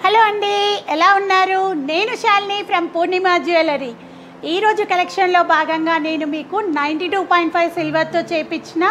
hello అండి ఎలా ఉన్నారు నేను శాలిని ఫ్రమ్ పూర్ణిమ జ్యువెలరీ ఈరోజు కలెక్షన్లో భాగంగా నేను మీకు నైంటీ టూ పాయింట్ ఫైవ్ సిల్వర్తో చేపించిన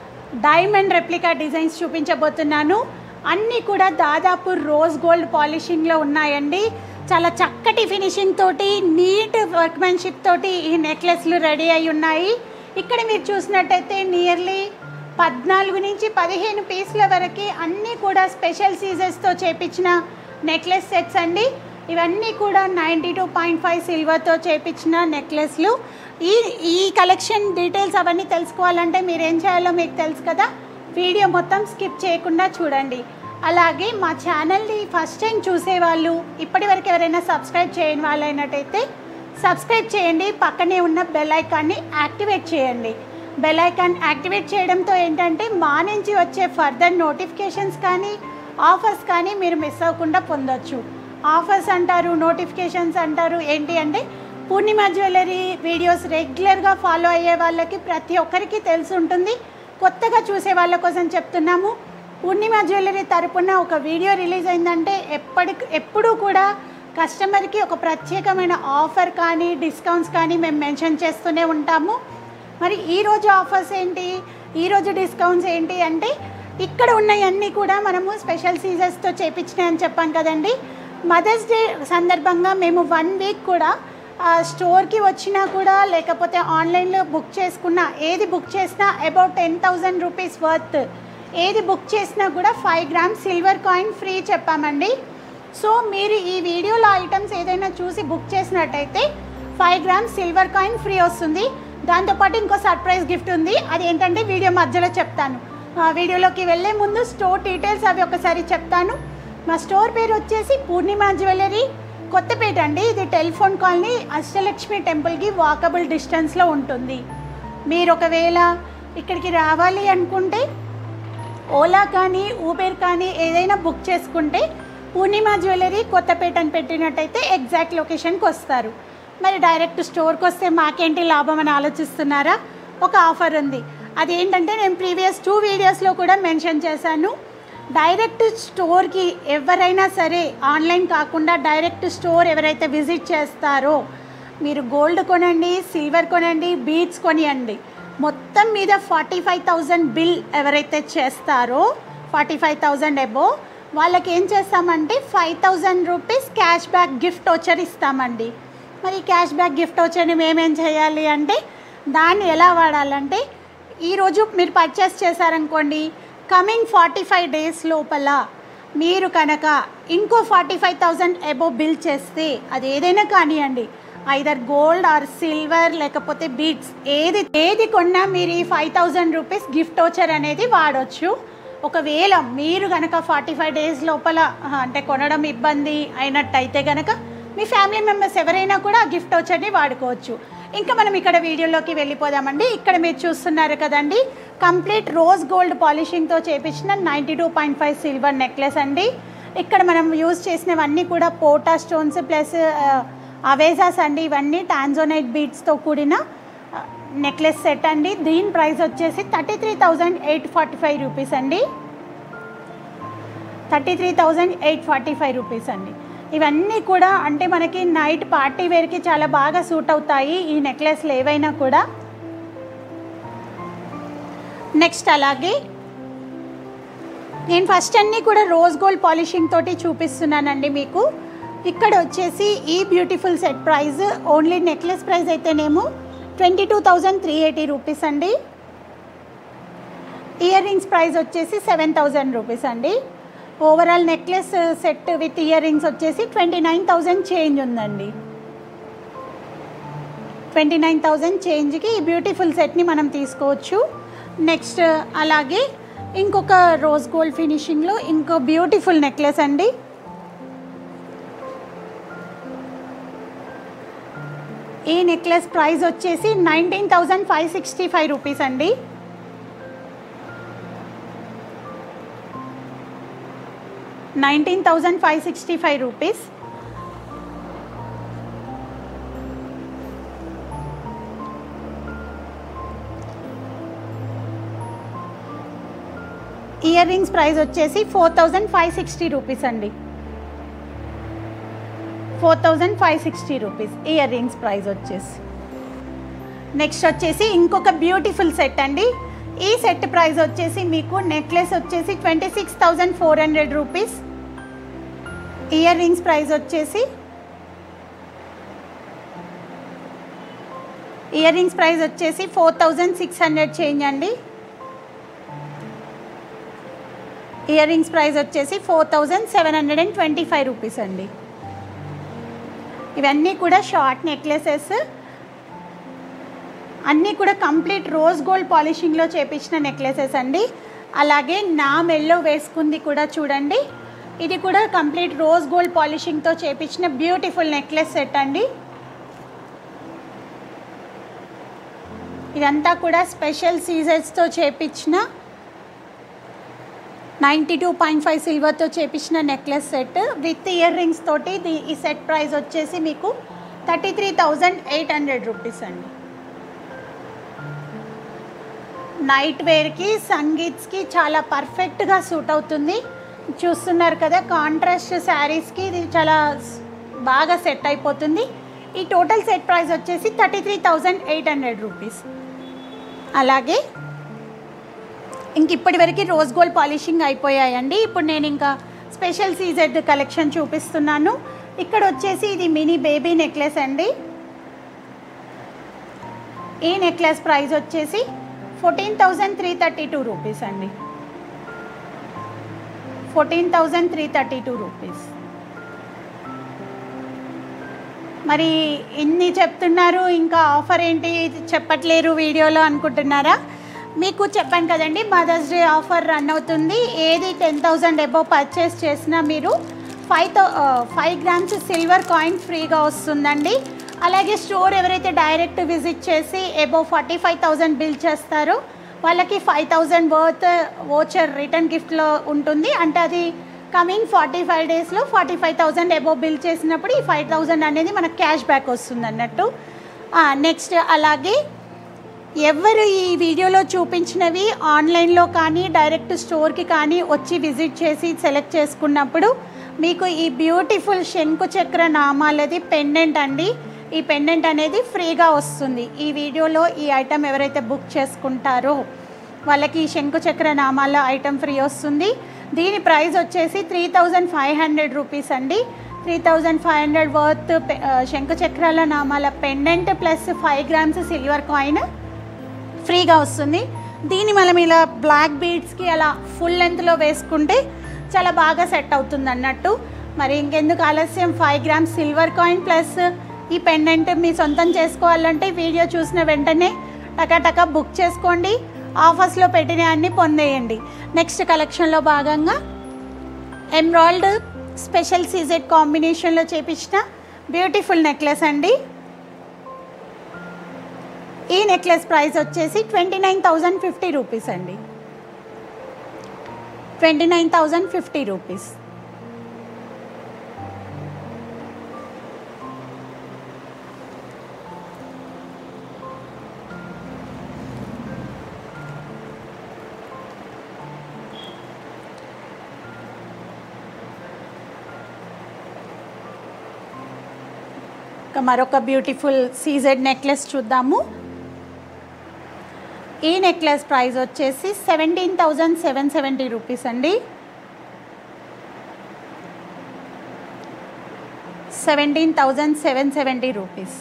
డైమండ్ రెప్లికా డిజైన్స్ చూపించబోతున్నాను అన్నీ కూడా దాదాపు రోజ్ గోల్డ్ పాలిషింగ్లో ఉన్నాయండి చాలా చక్కటి ఫినిషింగ్ తోటి నీట్ వర్క్మెన్షిప్ తోటి ఈ నెక్లెస్లు రెడీ అయి ఉన్నాయి ఇక్కడ మీరు చూసినట్టయితే నియర్లీ పద్నాలుగు నుంచి పదిహేను పీస్ల వరకు అన్నీ కూడా స్పెషల్ సీజర్స్తో చేపించిన నెక్లెస్ సెట్స్ అండి ఇవన్నీ కూడా నైంటీ టూ పాయింట్ ఫైవ్ సిల్వర్తో చేపించిన నెక్లెస్లు ఈ ఈ కలెక్షన్ డీటెయిల్స్ అవన్నీ తెలుసుకోవాలంటే మీరు ఏం చేయాలో మీకు తెలుసు కదా వీడియో మొత్తం స్కిప్ చేయకుండా చూడండి అలాగే మా ఛానల్ని ఫస్ట్ టైం చూసేవాళ్ళు ఇప్పటి వరకు ఎవరైనా సబ్స్క్రైబ్ చేయని వాళ్ళైనట్టయితే సబ్స్క్రైబ్ చేయండి పక్కనే ఉన్న బెల్ ఐకాన్ని యాక్టివేట్ చేయండి బెల్ ఐకాన్ యాక్టివేట్ చేయడంతో ఏంటంటే మా నుంచి వచ్చే ఫర్దర్ నోటిఫికేషన్స్ కానీ ఆఫర్స్ కానీ మీరు మిస్ అవ్వకుండా పొందొచ్చు ఆఫర్స్ అంటారు నోటిఫికేషన్స్ అంటారు ఏంటి అంటే పూర్ణిమ జ్యువెలరీ వీడియోస్ రెగ్యులర్గా ఫాలో అయ్యే వాళ్ళకి ప్రతి ఒక్కరికి తెలిసి ఉంటుంది కొత్తగా చూసే వాళ్ళ కోసం చెప్తున్నాము పూర్ణిమ జ్యువెలరీ తరపున ఒక వీడియో రిలీజ్ అయిందంటే ఎప్పటి ఎప్పుడూ కూడా కస్టమర్కి ఒక ప్రత్యేకమైన ఆఫర్ కానీ డిస్కౌంట్స్ కానీ మేము మెన్షన్ చేస్తూనే ఉంటాము మరి ఈరోజు ఆఫర్స్ ఏంటి ఈరోజు డిస్కౌంట్స్ ఏంటి అంటే ఇక్కడ ఉన్నవన్నీ కూడా మనము స్పెషల్ సీజర్స్తో చేపించినాయని చెప్పాం కదండి మదర్స్ డే సందర్భంగా మేము వన్ వీక్ కూడా ఆ, స్టోర్కి వచ్చినా కూడా లేకపోతే ఆన్లైన్లో బుక్ చేసుకున్నా ఏది బుక్ చేసినా about ten thousand rupees worth ఏది బుక్ చేసినా కూడా five grams silver coin free చెప్పామండి సో మీరు ఈ వీడియోలో ఐటమ్స్ ఏదైనా చూసి బుక్ చేసినట్టయితే five grams silver coin free వస్తుంది దాంతోపాటు ఇంకో సర్ప్రైజ్ గిఫ్ట్ ఉంది అది ఏంటంటే వీడియో మధ్యలో చెప్తాను ఆ వీడియోలోకి వెళ్ళే ముందు స్టోర్ డీటెయిల్స్ అవి ఒకసారి చెప్తాను మా స్టోర్ పేరు వచ్చేసి పూర్ణిమ జ్యువెలరీ కొత్తపేట అండి ఇది టెలిఫోన్ కాలనీ అష్టలక్ష్మి టెంపుల్కి వాకబుల్ డిస్టెన్స్లో ఉంటుంది మీరు ఒకవేళ ఇక్కడికి రావాలి అనుకుంటే ఓలా కానీ ఊబేర్ కానీ ఏదైనా బుక్ చేసుకుంటే పూర్ణిమ జ్యువెలరీ కొత్తపేట అని పెట్టినట్టయితే ఎగ్జాక్ట్ లొకేషన్కి వస్తారు మరి డైరెక్ట్ స్టోర్కి వస్తే మాకేంటి లాభం అని ఆలోచిస్తున్నారా ఒక ఆఫర్ ఉంది అది ఏంటంటే నేను ప్రీవియస్ టూ వీడియోస్లో కూడా మెన్షన్ చేశాను డైరెక్ట్ స్టోర్కి ఎవరైనా సరే ఆన్లైన్ కాకుండా డైరెక్ట్ స్టోర్ ఎవరైతే విజిట్ చేస్తారో మీరు గోల్డ్ కొనండి సిల్వర్ కొనండి బీడ్స్ కొనియండి మొత్తం మీద ఫార్టీ ఫైవ్ థౌజండ్ బిల్ ఎవరైతే చేస్తారో ఫార్టీ ఫైవ్ థౌజండ్ ఎబో వాళ్ళకి ఏం చేస్తామంటే five thousand rupees cash back gift voucher ఇస్తామండి మరి క్యాష్ బ్యాక్ గిఫ్ట్ వచ్చర్ని మేమేం చేయాలి అంటే దాన్ని ఎలా వాడాలంటే ఈరోజు మీరు పర్చేస్ చేశారనుకోండి కమింగ్ ఫార్టీ ఫైవ్ డేస్ లోపల మీరు కనుక ఇంకో forty five thousand above bill చేస్తే అది ఏదైనా కానివ్వండి ఐదర్ గోల్డ్ ఆర్ సిల్వర్ లేకపోతే బీట్స్ ఏది ఏది కొన్నా మీరు ఈ five thousand rupees gift voucher అనేది వాడొచ్చు ఒకవేళ మీరు కనుక ఫార్టీ ఫైవ్ డేస్ లోపల ఆ, అంటే కొనడం ఇబ్బంది అయినట్టయితే కనుక మీ ఫ్యామిలీ మెంబర్స్ ఎవరైనా కూడా ఆ గిఫ్ట్ వచ్చర్ని వాడుకోవచ్చు ఇంకా మనం ఇక్కడ వీడియోలోకి వెళ్ళిపోదామండి ఇక్కడ మీరు చూస్తున్నారు కదండి కంప్లీట్ రోజ్ గోల్డ్ పాలిషింగ్తో చేపించిన ninety two point five silver necklace అండి ఇక్కడ మనం యూజ్ చేసినవన్నీ కూడా పోటా స్టోన్స్ ప్లస్ అవేజాస్ అండి ఇవన్నీ టాన్జోనైట్ బీడ్స్తో కూడిన నెక్లెస్ సెట్ అండి దీని ప్రైస్ వచ్చేసి thirty three thousand eight forty five rupees అండి thirty three thousand eight forty five rupees అండి ఇవన్నీ కూడా అంటే మనకి నైట్ పార్టీ వేర్కి చాలా బాగా సూట్ అవుతాయి ఈ నెక్లెస్లు ఏవైనా కూడా నెక్స్ట్ అలాగే నేను ఫస్ట్ అన్నీ కూడా రోజ్ గోల్డ్ పాలిషింగ్ తోటి చూపిస్తున్నానండి మీకు ఇక్కడ వచ్చేసి ఈ beautiful set price only necklace price అయితేనేమో twenty two thousand three eighty rupees అండి ఇయర్ రింగ్స్ ప్రైస్ వచ్చేసి సెవెన్ థౌజండ్ రూపీస్ అండి overall necklace set with earrings వచ్చేసి ట్వంటీ నైన్ థౌజండ్ చేంజ్ ఉందండి ట్వంటీ నైన్ థౌజండ్ చేంజ్కి ఈ beautiful సెట్ని మనం తీసుకోవచ్చు నెక్స్ట్ అలాగే ఇంకొక రోజ్ గోల్డ్ ఫినిషింగ్లో ఇంకో బ్యూటిఫుల్ నెక్లెస్ అండి ఈ నెక్లెస్ ప్రైస్ వచ్చేసి nineteen thousand five sixty five rupees అండి nineteen thousand five sixty five rupees earrings price వచ్చేసి four thousand five sixty rupees అండి four thousand five sixty rupees earrings price వచ్చేసి next వచ్చేసి ఇంకొక beautiful set అండి ఈ set price వచ్చేసి మీకు నెక్లెస్ వచ్చేసి twenty six thousand four hundred rupees earrings price వచ్చేసి ఇయర్ రింగ్స్ ప్రైస్ వచ్చేసి four thousand six hundred change అండి ఇయర్ రింగ్స్ ప్రైస్ వచ్చేసి four thousand seven hundred and twenty five rupees అండి ఇవన్నీ కూడా షార్ట్ నెక్లెసెస్ అన్నీ కూడా కంప్లీట్ రోజ్ గోల్డ్ పాలిషింగ్లో చేపించిన నెక్లెసెస్ అండి అలాగే నా మెల్లో వేసుకుంది కూడా చూడండి ఇది కూడా కంప్లీట్ రోజ్ గోల్డ్ పాలిషింగ్తో చేపించిన బ్యూటిఫుల్ నెక్లెస్ సెట్ అండి ఇదంతా కూడా స్పెషల్ సీజర్స్తో చేపించిన నైంటీ టూ పాయింట్ ఫైవ్ సిల్వర్తో చేపించిన necklace set with earrings తోటి ది ఈ సెట్ ప్రైస్ వచ్చేసి మీకు thirty three thousand eight hundred rupees అండి నైట్ వేర్కి సంగీత్స్కి చాలా పర్ఫెక్ట్గా సూట్ అవుతుంది చూస్తున్నారు కదా కాంట్రాస్ట్ శారీస్కి ఇది చాలా స్- బాగా సెట్ అయిపోతుంది ఈ టోటల్ సెట్ ప్రైస్ వచ్చేసి thirty three thousand eight hundred rupees అలాగే ఇంక ఇప్పటి వరకు రోజ్ గోల్డ్ పాలిషింగ్ అయిపోయాయండి ఇప్పుడు నేను ఇంకా స్పెషల్ సీజెడ్ కలెక్షన్ చూపిస్తున్నాను ఇక్కడ వచ్చేసి ఇది మినీ బేబీ నెక్లెస్ అండి ఈ నెక్లెస్ ప్రైస్ వచ్చేసి fourteen thousand three thirty two rupees అండి fourteen thousand three thirty two rupees మరి ఇన్ని చెప్తున్నారు ఇంకా ఆఫర్ ఏంటి చెప్పట్లేరు వీడియోలో అనుకుంటున్నారా మీకు చెప్పాను కదండి మదర్స్ డే ఆఫర్ రన్ అవుతుంది ఏది టెన్ థౌజండ్ అబోవ్ పర్చేస్ చేసినా మీరు five thou five grams silver coin ఫ్రీగా వస్తుందండి అలాగే స్టోర్ ఎవరైతే డైరెక్ట్ విజిట్ చేసి above forty five thousand bill చేస్తారో వాళ్ళకి five thousand worth voucher return గిఫ్ట్లో ఉంటుంది అంటే అది కమింగ్ ఫార్టీ ఫైవ్ డేస్లో forty five thousand above bill చేసినప్పుడు ఈ ఫైవ్ థౌజండ్ అనేది మనకు క్యాష్ బ్యాక్ వస్తుంది అన్నట్టు నెక్స్ట్ అలాగే ఎవరు ఈ వీడియోలో చూపించినవి ఆన్లైన్లో కానీ డైరెక్ట్ స్టోర్కి కానీ వచ్చి విజిట్ చేసి సెలెక్ట్ చేసుకున్నప్పుడు మీకు ఈ బ్యూటిఫుల్ శంకు చక్ర నామాలది పెండెంట్ అండి ఈ పెండెంట్ అనేది ఫ్రీగా వస్తుంది ఈ వీడియోలో ఈ ఐటెం ఎవరైతే బుక్ చేసుకుంటారో వాళ్ళకి ఈ శంకు చక్ర నామాల ఐటెం ఫ్రీ వస్తుంది దీని ప్రైస్ వచ్చేసి three thousand five hundred rupees అండి three thousand five hundred worth శంకు చక్రాల నామాల pendant plus five grams silver coin ఫ్రీగా వస్తుంది దీన్ని మనం ఇలా బ్లాక్ బీడ్స్కి అలా ఫుల్ లెంత్లో వేసుకుంటే చాలా బాగా సెట్ అవుతుంది అన్నట్టు మరి ఇంకెందుకు ఆలస్యం five grams silver coin plus ఈ పెండెంట్ మీ సొంతం చేసుకోవాలంటే వీడియో చూసిన వెంటనే టకాటకా బుక్ చేసుకోండి ఆఫర్స్లో పెట్టిన అన్ని పొందేయండి నెక్స్ట్ కలెక్షన్లో భాగంగా ఎమ్రాయిల్డ్ స్పెషల్ సీజెడ్ కాంబినేషన్లో చేపించిన బ్యూటిఫుల్ నెక్లెస్ అండి ఈ నెక్లెస్ ప్రైస్ వచ్చేసి twenty nine thousand fifty rupees అండి twenty nine thousand fifty rupees ఇక మరొక బ్యూటిఫుల్ సీజెడ్ నెక్లెస్ చూద్దాము ఈ నెక్లెస్ ప్రైస్ వచ్చేసి seventeen thousand seven seventy rupees అండి seventeen thousand seven seventy rupees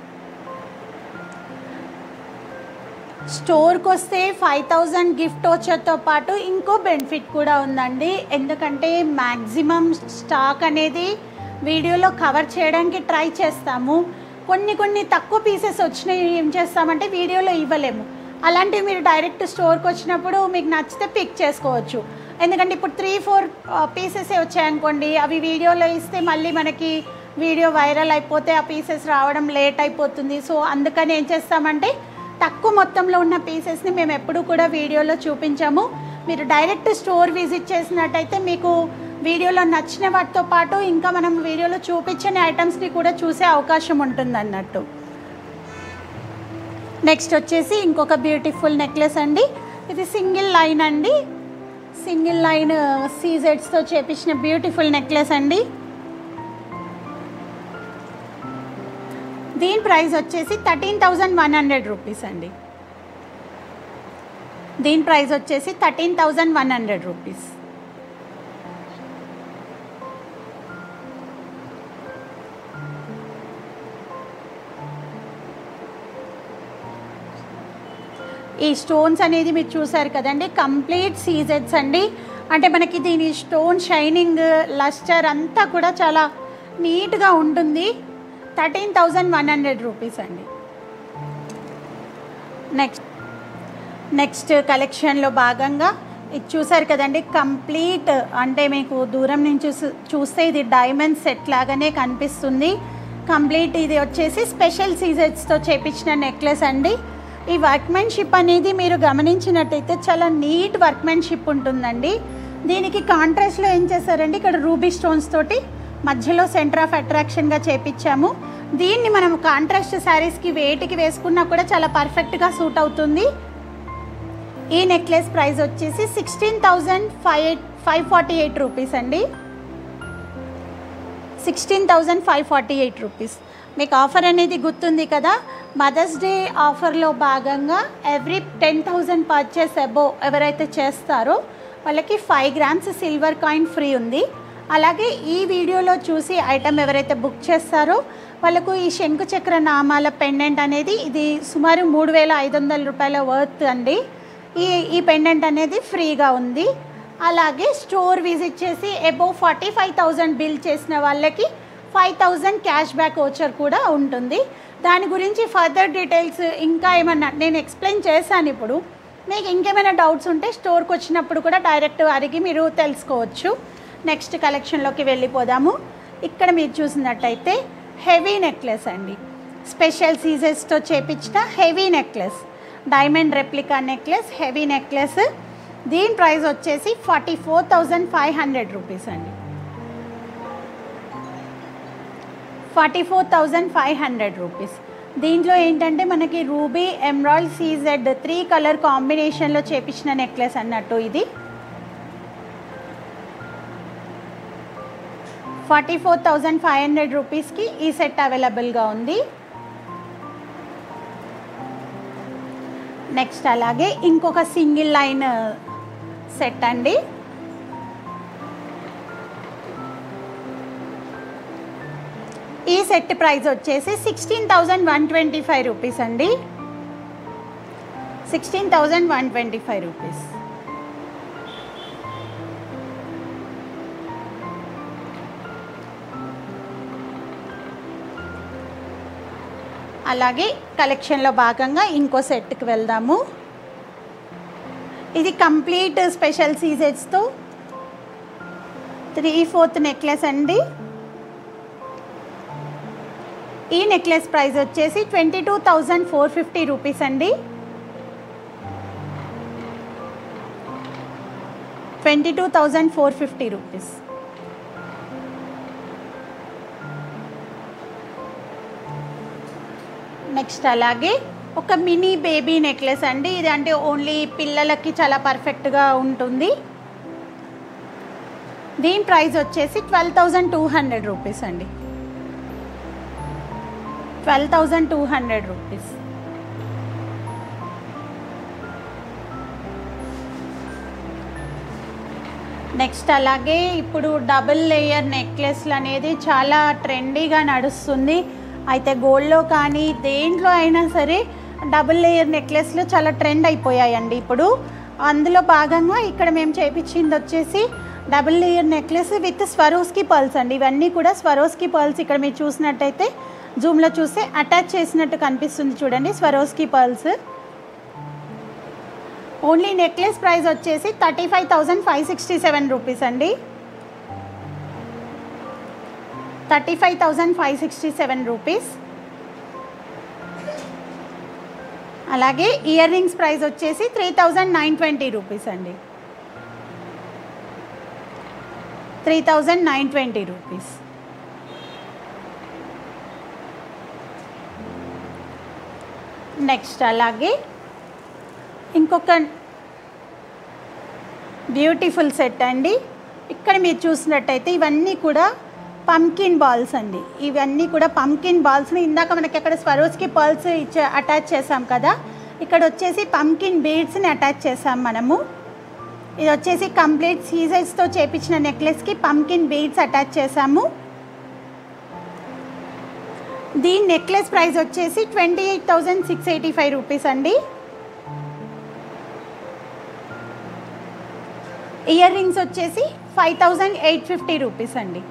స్టోర్కి వస్తే ఫైవ్ థౌజండ్ గిఫ్ట్ వచ్చేతో పాటు ఇంకో బెనిఫిట్ కూడా ఉందండి ఎందుకంటే మ్యాక్సిమం స్టాక్ అనేది వీడియోలో కవర్ చేయడానికి ట్రై చేస్తాము కొన్ని కొన్ని తక్కువ పీసెస్ వచ్చినాయి ఏం చేస్తామంటే వీడియోలో ఇవ్వలేము అలాంటివి మీరు డైరెక్ట్ స్టోర్కి వచ్చినప్పుడు మీకు నచ్చితే పిక్ చేసుకోవచ్చు ఎందుకంటే ఇప్పుడు త్రీ ఫోర్ పీసెసే వచ్చాయనుకోండి అవి వీడియోలో ఇస్తే మళ్ళీ మనకి వీడియో వైరల్ అయిపోతే ఆ పీసెస్ రావడం లేట్ అయిపోతుంది సో అందుకని ఏం చేస్తామంటే తక్కువ మొత్తంలో ఉన్న పీసెస్ని మేము ఎప్పుడూ కూడా వీడియోలో చూపించాము మీరు డైరెక్ట్ స్టోర్ విజిట్ చేసినట్టయితే మీకు వీడియోలో నచ్చిన వాటితో పాటు ఇంకా మనం వీడియోలో చూపించని ఐటమ్స్ని కూడా చూసే అవకాశం ఉంటుంది అన్నట్టు నెక్స్ట్ వచ్చేసి ఇంకొక బ్యూటిఫుల్ నెక్లెస్ అండి ఇది సింగిల్ లైన్ అండి సింగిల్ లైన్ సీజెడ్స్తో చేపించిన బ్యూటిఫుల్ నెక్లెస్ అండి దీని ప్రైస్ వచ్చేసి thirteen thousand one hundred rupees అండి దీని ప్రైస్ వచ్చేసి thirteen thousand one hundred rupees ఈ స్టోన్స్ అనేది మీరు చూసారు కదండి కంప్లీట్ సీజెడ్స్ అండి అంటే మనకి దీని స్టోన్ షైనింగ్ లస్టర్ అంతా కూడా చాలా నీట్గా ఉంటుంది thirteen thousand one hundred rupees అండి నెక్స్ట్ నెక్స్ట్ కలెక్షన్లో భాగంగా ఇది చూసారు కదండి కంప్లీట్ అంటే మీకు దూరం నుంచి చూ- చూస్తే ఇది డైమండ్ సెట్ లాగానే కనిపిస్తుంది కంప్లీట్ ఇది వచ్చేసి స్పెషల్ సీజెట్స్తో చేపించిన నెక్లెస్ అండి ఈ వర్క్మెన్షిప్ అనేది మీరు గమనించినట్టయితే చాలా నీట్ వర్క్మెన్షిప్ ఉంటుందండి దీనికి కాంట్రాస్ట్లో ఏం చేశారండి ఇక్కడ రూబీ స్టోన్స్ తోటి మధ్యలో సెంటర్ ఆఫ్ అట్రాక్షన్గా చేపించాము దీన్ని మనం కాంట్రాస్ట్ శారీస్కి వేటికి వేసుకున్నా కూడా చాలా పర్ఫెక్ట్గా సూట్ అవుతుంది ఈ నెక్లెస్ ప్రైస్ వచ్చేసి sixteen thousand five five forty eight rupees అండి sixteen thousand five forty eight rupees మీకు ఆఫర్ అనేది గుర్తుంది కదా మదర్స్ డే ఆఫర్లో భాగంగా every ten thousand purchase above ఎవరైతే చేస్తారో వాళ్ళకి five grams silver coin free ఉంది అలాగే ఈ వీడియోలో చూసి ఐటమ్ ఎవరైతే బుక్ చేస్తారో వాళ్ళకు ఈ శంకు చక్ర నామాల పెండెంట్ అనేది ఇది సుమారు మూడు వేల ఐదు వందల రూపాయల వర్త్ అండి ఈ ఈ పెండెంట్ అనేది ఫ్రీగా ఉంది అలాగే స్టోర్ విజిట్ చేసి above forty five thousand bill చేసిన వాళ్ళకి five thousand cash back voucher కూడా ఉంటుంది దాని గురించి ఫర్దర్ డీటెయిల్స్ ఇంకా ఏమన్నా నేను ఎక్స్ప్లెయిన్ చేశాను ఇప్పుడు మీకు ఇంకేమైనా డౌట్స్ ఉంటే స్టోర్కి వచ్చినప్పుడు కూడా డైరెక్ట్ అడిగి మీరు తెలుసుకోవచ్చు నెక్స్ట్ కలెక్షన్లోకి వెళ్ళిపోదాము ఇక్కడ మీరు చూసినట్టయితే హెవీ నెక్లెస్ అండి స్పెషల్ సీజెస్తో చేపించిన heavy necklace diamond replica necklace heavy necklace దీని ప్రైస్ వచ్చేసి forty four thousand five hundred rupees అండి forty four thousand five hundred rupees దీంట్లో ఏంటంటే మనకి ruby emerald CZ three colour కాంబినేషన్లో చేపించిన నెక్లెస్ అన్నట్టు ఇది forty four thousand five hundred రూపీస్కి ఈ సెట్ అవైలబుల్గా ఉంది నెక్స్ట్ అలాగే ఇంకొక సింగిల్ లైన్ సెట్ అండి ఈ సెట్ ప్రైస్ వచ్చేసి sixteen thousand one twenty five rupees అండి sixteen thousand one twenty five rupees అలాగే కలెక్షన్లో భాగంగా ఇంకో సెట్కి వెళ్దాము ఇది కంప్లీట్ స్పెషల్ సీజెట్స్తో త్రీ ఫోర్త్ నెక్లెస్ అండి ఈ నెక్లెస్ ప్రైస్ వచ్చేసి twenty two thousand four fifty rupees అండి twenty two thousand four fifty rupees next అలాగే ఒక మినీ బేబీ నెక్లెస్ అండి ఇది అంటే ఓన్లీ పిల్లలకి చాలా పర్ఫెక్ట్గా ఉంటుంది దీని ప్రైస్ వచ్చేసి twelve thousand two hundred rupees అండి twelve thousand two hundred rupees next అలాగే ఇప్పుడు డబుల్ లేయర్ నెక్లెస్లు అనేది చాలా ట్రెండీగా నడుస్తుంది అయితే గోల్డ్లో కానీ దేంట్లో అయినా సరే డబుల్ లేయర్ నెక్లెస్లు చాలా ట్రెండ్ అయిపోయాయండి ఇప్పుడు అందులో భాగంగా ఇక్కడ మేము చేపించింది వచ్చేసి double layer necklace with Swarovski pearls అండి ఇవన్నీ కూడా స్వరోస్కి పర్ల్స్ ఇక్కడ మీరు చూసినట్టయితే జూమ్లో చూస్తే అటాచ్ చేసినట్టు కనిపిస్తుంది చూడండి Swarovski pearls only necklace price వచ్చేసి thirty five thousand five sixty seven rupees అండి thirty five thousand five sixty seven rupees అలాగే ఇయర్ రింగ్స్ ప్రైస్ వచ్చేసి three thousand nine twenty rupees అండి three thousand nine twenty rupees next అలాగే ఇంకొక beautiful set అండి ఇక్కడ మీరు చూసినట్టయితే ఇవన్నీ కూడా పంకిన్ బాల్స్ అండి ఇవన్నీ కూడా పంకిన్ బాల్స్ని ఇందాక మనకి అక్కడ స్వరోజ్కి పర్ల్స్ ఇచ్చే అటాచ్ చేసాం కదా ఇక్కడ వచ్చేసి పంకిన్ బీడ్స్ని అటాచ్ చేసాం మనము ఇది వచ్చేసి కంప్లీట్ సీజర్స్తో చేపించిన నెక్లెస్కి పంకిన్ బీడ్స్ అటాచ్ చేసాము దీని నెక్లెస్ ప్రైస్ వచ్చేసి twenty eight thousand six eighty five rupees అండి ఇయర్ రింగ్స్ వచ్చేసి five thousand eight fifty rupees అండి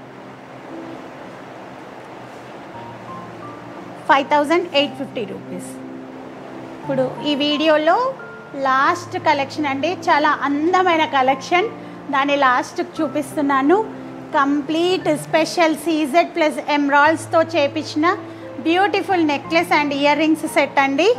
five thousand eight fifty rupees ఇప్పుడు ఈ వీడియోలో లాస్ట్ కలెక్షన్ అండి చాలా అందమైన కలెక్షన్ దాని లాస్ట్ చూపిస్తున్నాను కంప్లీట్ స్పెషల్ సీజెడ్ ప్లస్ ఎమ్రాల్స్తో చేపించిన beautiful necklace and earrings set అండి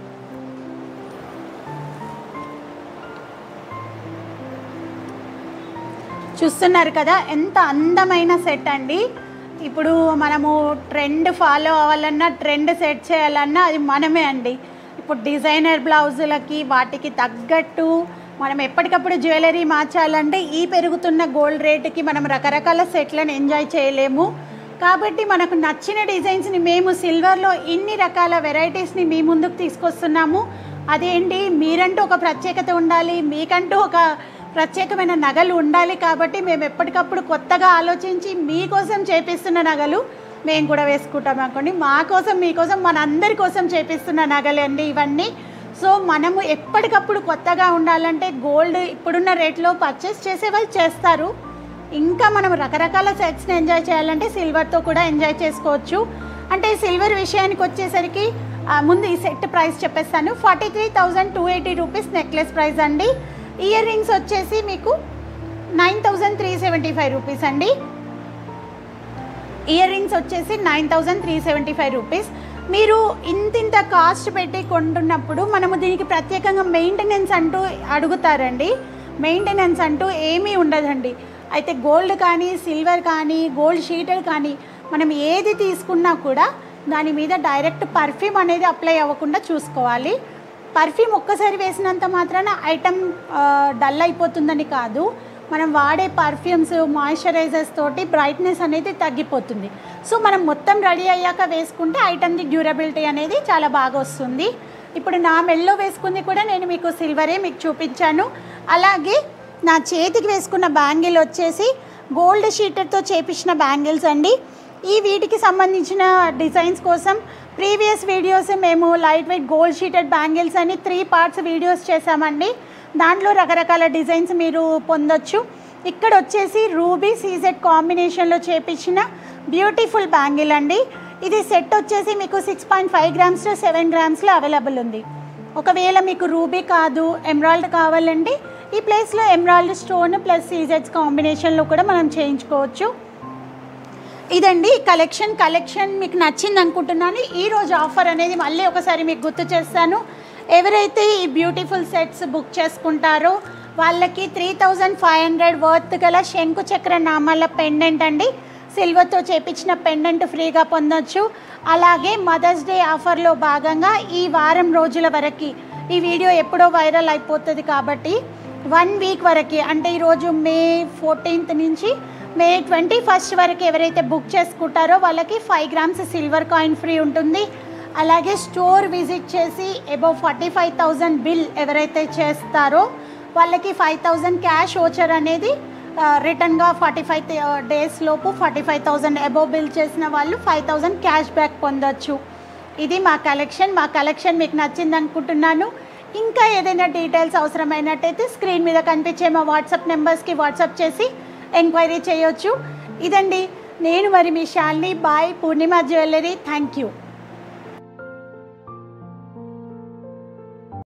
చూస్తున్నారు కదా ఎంత అందమైన సెట్ అండి ఇప్పుడు మనము ట్రెండ్ ఫాలో అవ్వాలన్నా ట్రెండ్ సెట్ చేయాలన్నా అది మనమే అండి ఇప్పుడు డిజైనర్ బ్లౌజులకి వాటికి తగ్గట్టు మనం ఎప్పటికప్పుడు జ్యువెలరీ మార్చాలంటే ఈ పెరుగుతున్న గోల్డ్ రేటుకి మనం రకరకాల సెట్లను ఎంజాయ్ చేయలేము కాబట్టి మనకు నచ్చిన డిజైన్స్ని మేము సిల్వర్లో ఇన్ని రకాల వెరైటీస్ని మీ ముందుకు తీసుకొస్తున్నాము అదేంటి మీరంటూ ఒక ప్రత్యేకత ఉండాలి మీకంటూ ఒక ప్రత్యేకమైన నగలు ఉండాలి కాబట్టి మేము ఎప్పటికప్పుడు కొత్తగా ఆలోచించి మీకోసం చేపిస్తున్న నగలు మేము కూడా వేసుకుంటాం అనుకోండి మా కోసం మీకోసం మనందరి కోసం చేపిస్తున్న నగలు అండి ఇవన్నీ సో మనము ఎప్పటికప్పుడు కొత్తగా ఉండాలంటే గోల్డ్ ఇప్పుడున్న రేట్లో పర్చేస్ చేసే వాళ్ళు చేస్తారు ఇంకా మనం రకరకాల సెట్స్ని ఎంజాయ్ చేయాలంటే సిల్వర్తో కూడా ఎంజాయ్ చేసుకోవచ్చు అంటే సిల్వర్ విషయానికి వచ్చేసరికి ఆ, ముందు ఈ సెట్ ప్రైస్ చెప్పేస్తాను forty three thousand two eighty rupees necklace price అండి ఇయర్ రింగ్స్ వచ్చేసి మీకు nine thousand three seventy five rupees అండి ఇయర్ రింగ్స్ వచ్చేసి nine thousand three seventy five rupees మీరు ఇంతింత కాస్ట్ పెట్టి కొంటున్నప్పుడు మనము దీనికి ప్రత్యేకంగా మెయింటెనెన్స్ అంటూ అడుగుతారండి మెయింటెనెన్స్ అంటూ ఏమీ ఉండదండి అయితే గోల్డ్ కానీ సిల్వర్ కానీ గోల్డ్ షీటెడ్ కానీ మనం ఏది తీసుకున్నా కూడా దాని మీద డైరెక్ట్ పర్ఫ్యూమ్ అనేది అప్లై అవ్వకుండా చూసుకోవాలి పర్ఫ్యూమ్ ఒక్కసారి వేసినంత మాత్రాన ఐటమ్ డల్ అయిపోతుందని కాదు మనం వాడే పర్ఫ్యూమ్స్ మాయిశ్చరైజర్స్ తోటి బ్రైట్నెస్ అనేది తగ్గిపోతుంది సో మనం మొత్తం రెడీ అయ్యాక వేసుకుంటే ఐటమ్ది డ్యూరబిలిటీ అనేది చాలా బాగా వస్తుంది ఇప్పుడు నా మెల్లో వేసుకుంది కూడా నేను మీకు సిల్వరే మీకు చూపించాను అలాగే నా చేతికి వేసుకున్న బ్యాంగిల్ వచ్చేసి గోల్డ్ షీటెడ్తో చేపించిన బ్యాంగిల్స్ అండి ఈ వీటికి సంబంధించిన డిజైన్స్ కోసం ప్రీవియస్ వీడియోస్ మేము light weight gold sheeted bangles అని త్రీ పార్ట్స్ వీడియోస్ చేసామండి దాంట్లో రకరకాల డిజైన్స్ మీరు పొందొచ్చు ఇక్కడ వచ్చేసి రూబీ సీజెడ్ కాంబినేషన్లో చేపించిన బ్యూటిఫుల్ బ్యాంగిల్ అండి ఇది సెట్ వచ్చేసి మీకు six point five grams to seven గ్రామ్స్లో అవైలబుల్ ఉంది ఒకవేళ మీకు రూబీ కాదు ఎమరాల్డ్ కావాలంటే ఈ ప్లేస్లో ఎమరాల్డ్ స్టోన్ ప్లస్ సీజెడ్స్ కాంబినేషన్లో కూడా మనం చేయించుకోవచ్చు ఇదండి కలెక్షన్ కలెక్షన్ మీకు నచ్చింది అనుకుంటున్నాను ఈరోజు ఆఫర్ అనేది మళ్ళీ ఒకసారి మీకు గుర్తు చేస్తాను ఎవరైతే ఈ బ్యూటిఫుల్ సెట్స్ బుక్ చేసుకుంటారో వాళ్ళకి three thousand five hundred worth గల శంకు చక్ర నామాల పెండెంట్ అండి సిల్వర్తో చేపించిన పెండెంట్ ఫ్రీగా పొందొచ్చు అలాగే మదర్స్ డే ఆఫర్లో భాగంగా ఈ వారం రోజుల వరకు ఈ వీడియో ఎప్పుడో వైరల్ అయిపోతుంది కాబట్టి వన్ వీక్ వరకు అంటే ఈరోజు మే ఫోర్టీన్త్ నుంచి మే ట్వంటీ ఫస్ట్ వరకు ఎవరైతే బుక్ చేసుకుంటారో వాళ్ళకి five grams silver coin free ఉంటుంది అలాగే స్టోర్ విజిట్ చేసి above forty five thousand bill ఎవరైతే చేస్తారో వాళ్ళకి ఫైవ్ థౌజండ్ క్యాష్ ఓచర్ అనేది రిటర్న్గా ఫార్టీ ఫైవ్ డేస్ లోపు forty five thousand above bill చేసిన వాళ్ళు ఫైవ్ థౌజండ్ క్యాష్ బ్యాక్ పొందొచ్చు ఇది మా కలెక్షన్ మా కలెక్షన్ మీకు నచ్చింది అనుకుంటున్నాను ఇంకా ఏదైనా డీటెయిల్స్ అవసరమైనట్టయితే స్క్రీన్ మీద కనిపించే మా వాట్సాప్ నెంబర్స్కి వాట్సాప్ చేసి ఎంక్వైరీ చేయొచ్చు ఇదండి నేను మరి మీ Shalini bye Purnima jewellery thank you